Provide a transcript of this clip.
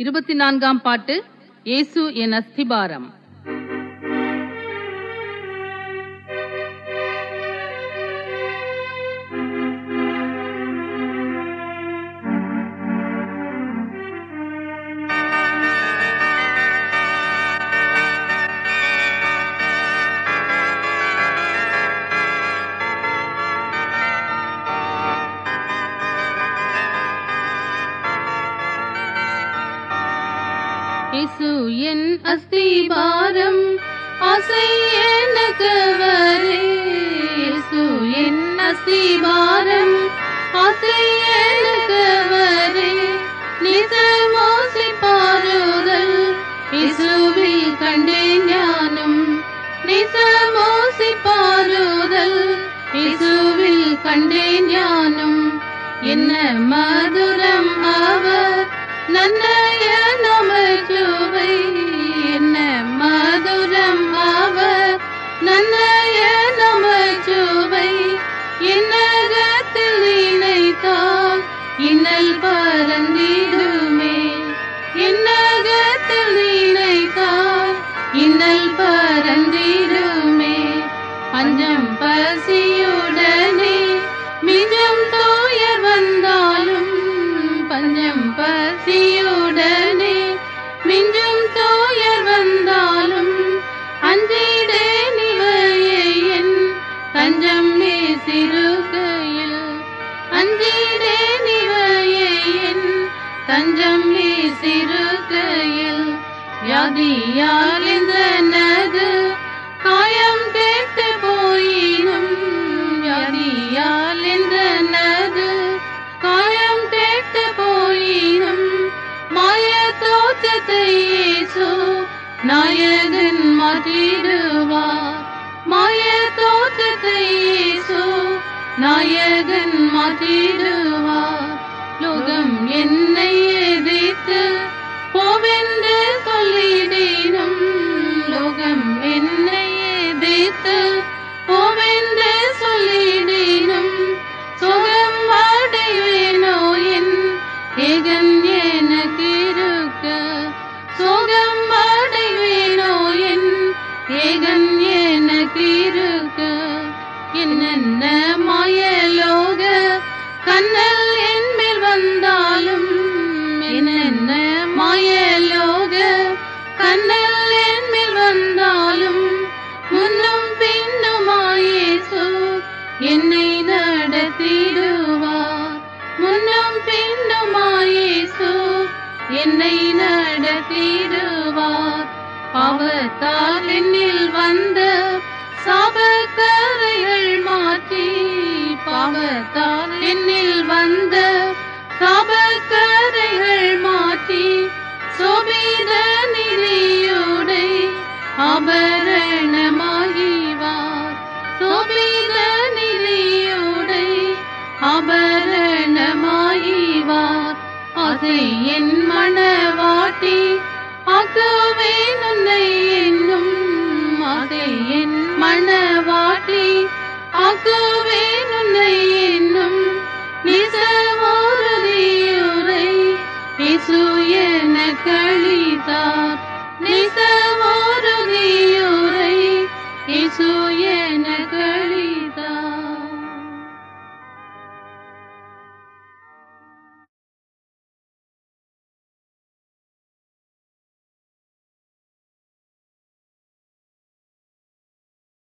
இருபத்தி நான்காம் பாட்டு இயேசு என் அஸ்திபாரம் இயேசு என் அஸ்திபாரம் ஆசை எனக்கு வரே இயேசு என் அஸ்திபாரம் ஆசை எனக்கு வரே நிசமோசி பாருதல் இயேசுவில் கண்டேன் ஞானம் நிசமோசி பாருதல் இயேசுவில் கண்டேன் ஞானம் என்ன மதுரம் அவர் நன்னய நமச்சுவை என்ன மதுரம் அவர் நன்னய நமச்சுவை என்னகத்தில் இணைத்தால் இன்னல் பரந்திடுமே என்னகத்தில் இணைத்தால் இன்னல் பரந்திடுமே பஞ்சம் பசியுடனே மிஞ்சம் தோயர் வந்தாலும் பஞ்சம் பசியுடனே மிஞ்சும் தோயர் வந்தாலும் அஞ்சிடே நிவையை என் தஞ்சம் நீ சிறுகையில் அஞ்சிடே நிவையை என் தஞ்சம் நீ சிறுகையில் வியாதியால் இந்த நது காயம் கேட்டு போயினும் வியாதியால் இந்த நது காயம் கேட்டு போயினும் மாய தோற்றத்தை இயேசு நாயகன் மாற்றிடுவார் மாய தோற்றத்தை இயேசு நாயகன் மாற்றிடுவார் லோகம் என்னை எதிர்த்து போவென்று சொல்லிடேனும் லோகம் என்னை எதிர்த்து போவென்று சொல்லிடேனும் சுகம் அடைவேனோ என் ஏகன் எனக்கு இருக்க சுகம் அடைவேனோ என் ஏகன் எனக்கு இருக்க என்னென்ன மாயலோக கண்ணல் என் மேல் வந்தாலும் என்னென்ன மாயலோக கண்ணல் என் மேல் வந்தாலும் முன்னும் பின்னுமாயேசு என்னை நடத்திடுவார் முன்னும் பின்னுமாயேசு என்னை நடத்திடுவார் பாவத்தால் என்னில் வந்த சாபக்கரைகள் மாற்றி பாவத்தால் என்னில் வந்த சாபக்கரைகள் மாற்றி சோபித நிதியுடை ஆபரணமாகிவார் சோபித நிதியுடை ஆபரணமாகிவார் ஆசை என் மனவாட்டி ஆக்குவேன் உன்னை என்னும் ஆசை என் மனவாட்டி ஆக்குவேன் உன்னை என்னும் நிசவோருதியுரை இசு என கழித்தார் நிசவோருதியுரை இசு என கழி